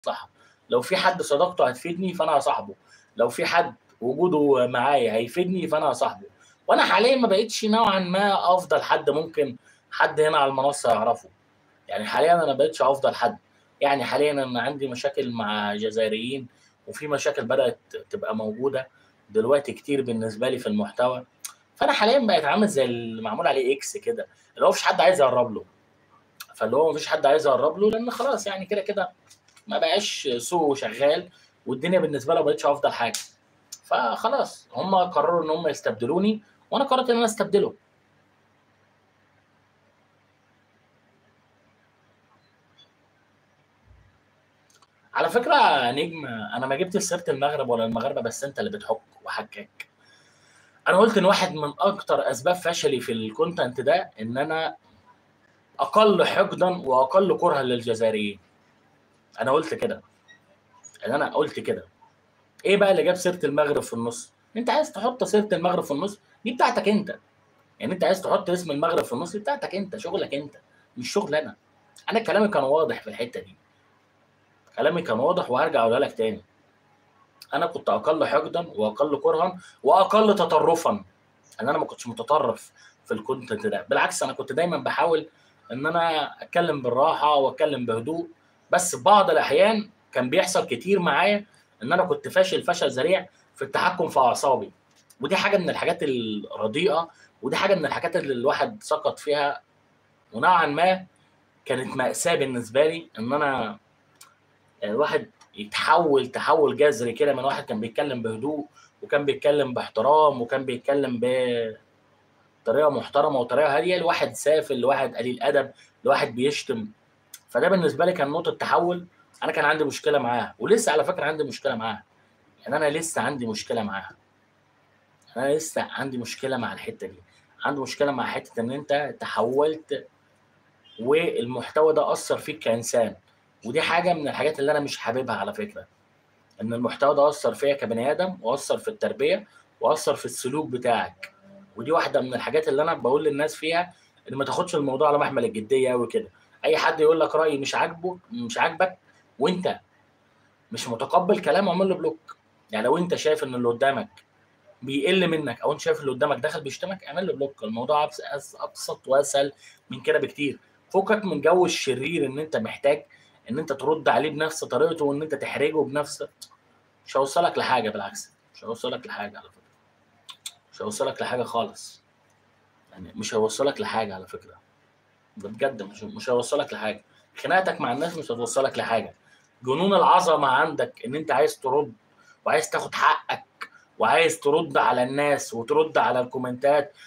مصلحه لو في حد صداقته هتفيدني فانا هصاحبه لو في حد وجوده معايا هيفيدني فانا هصاحبه وانا حاليا ما بقتش نوعا ما افضل حد ممكن حد هنا على المنصه يعرفه يعني حاليا انا ما بقتش افضل حد يعني حاليا انا عندي مشاكل مع جزائريين وفي مشاكل بدات تبقى موجوده دلوقتي كتير بالنسبه لي في المحتوى فانا حاليا بقيت عامل زي اللي معمول عليه اكس كده اللي هو مفيش حد عايز يقرب له فاللي هو مفيش حد عايز يقرب له لان خلاص يعني كده كده ما بقاش سوق شغال والدنيا بالنسبه له ما بقتش افضل حاجه فخلاص هم قرروا ان هم يستبدلوني وانا قررت ان انا استبدله على فكره يا نجم انا ما جبت سيره المغرب ولا المغاربه بس انت اللي بتحك وحكاك انا قلت ان واحد من اكتر اسباب فشلي في الكونتنت ده ان انا اقل حقدا واقل كرها للجزائريين انا قلت كده ان انا قلت كده ايه بقى اللي جاب سيره المغرب في النص انت عايز تحط سيره المغرب في النص دي بتاعتك انت يعني انت عايز تحط اسم المغرب في النص دي بتاعتك انت شغلك انت مش شغل انا انا كلامي كان واضح في الحته دي كلامي كان واضح وهرجع اقولها لك تاني انا كنت اقل حقدا واقل كرها واقل تطرفا ان انا ما كنتش متطرف في الكونتنت ده بالعكس انا كنت دايما بحاول ان انا اتكلم بالراحه واتكلم بهدوء بس بعض الاحيان كان بيحصل كتير معايا ان انا كنت فاشل فشل ذريع في التحكم في اعصابي ودي حاجه من الحاجات الرديئه ودي حاجه من الحاجات اللي الواحد سقط فيها ونوعا ما كانت مأساة بالنسبة لي إن أنا الواحد يتحول تحول جذري كده من واحد كان بيتكلم بهدوء وكان بيتكلم باحترام وكان بيتكلم بطريقة محترمة وطريقة هادية لواحد سافل لواحد قليل أدب لواحد بيشتم فده بالنسبة لي كان نقطة تحول أنا كان عندي مشكلة معاها ولسه على فكرة عندي مشكلة معاها يعني أنا لسه عندي مشكلة معاها أنا لسه عندي مشكلة مع الحتة دي عندي مشكلة مع حتة إن أنت تحولت والمحتوى ده اثر فيك كانسان ودي حاجه من الحاجات اللي انا مش حاببها على فكره ان المحتوى ده اثر فيا كبني ادم واثر في التربيه واثر في السلوك بتاعك ودي واحده من الحاجات اللي انا بقول للناس فيها ان ما تاخدش الموضوع على محمل الجديه قوي كده اي حد يقول لك راي مش عاجبه مش عاجبك وانت مش متقبل كلامه اعمل له بلوك يعني لو انت شايف ان اللي قدامك بيقل منك او انت شايف اللي قدامك داخل بيشتمك اعمل له بلوك الموضوع ابسط واسهل من كده بكتير فكك من جو الشرير ان انت محتاج ان انت ترد عليه بنفس طريقته وان انت تحرجه بنفس مش هوصلك لحاجه بالعكس مش هوصلك لحاجه على فكره مش هوصلك لحاجه خالص يعني مش هوصلك لحاجه على فكره ده بجد مش مش هوصلك لحاجه خناقتك مع الناس مش هتوصلك لحاجه جنون العظمه عندك ان انت عايز ترد وعايز تاخد حقك وعايز ترد على الناس وترد على الكومنتات